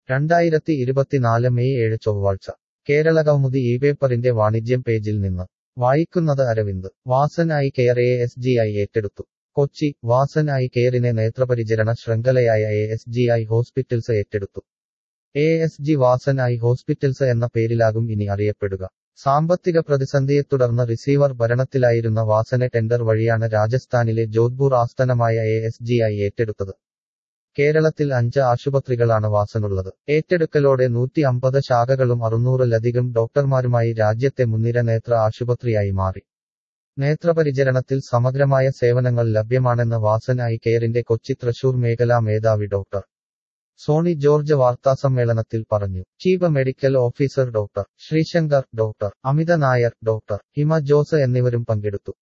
രണ്ടായിരത്തി ഇരുപത്തിനാല് മെയ് ഏഴ് ചൊവ്വാഴ്ച കേരളകൗമുദി ഈ പേപ്പറിന്റെ വാണിജ്യം പേജിൽ നിന്ന് വായിക്കുന്നത് Aravind Vasan eye care A S G eye ഏറ്റെടുത്തു കൊച്ചി വാസൻ ഐ കെയറിനെ നേത്രപരിചരണ ശൃംഖലയായ A S G eye hospitals ഏറ്റെടുത്തു A S G Vasan eye hospitals എന്ന പേരിലാകും ഇനി അറിയപ്പെടുക സാമ്പത്തിക പ്രതിസന്ധിയെ തുടർന്ന് റിസീവർ ഭരണത്തിലായിരുന്ന വാസനെ ടെൻഡർ വഴിയാണ് രാജസ്ഥാനിലെ ജോധ്പൂർ ആസ്ഥാനമായ എ എസ് ജി ഐ ഏറ്റെടുത്തത് കേരളത്തിൽ അഞ്ച് ആശുപത്രികളാണ് വാസനുള്ളത് ഏറ്റെടുക്കലോടെ നൂറ്റി അമ്പത് ശാഖകളും അറുന്നൂറിലധികം ഡോക്ടർമാരുമായി രാജ്യത്തെ മുൻനിര നേത്ര ആശുപത്രിയായി മാറി നേത്രപരിചരണത്തിൽ സമഗ്രമായ സേവനങ്ങൾ ലഭ്യമാണെന്ന് വാസൻ ഐ കെയറിന്റെ കൊച്ചി തൃശൂർ മേഖലാ മേധാവി ഡോക്ടർ സോണി ജോർജ് വാർത്താസമ്മേളനത്തിൽ പറഞ്ഞു chief medical officer doctor Sreesankar doctor Amitha Nair doctor Hima Jose എന്നിവരും പങ്കെടുത്തു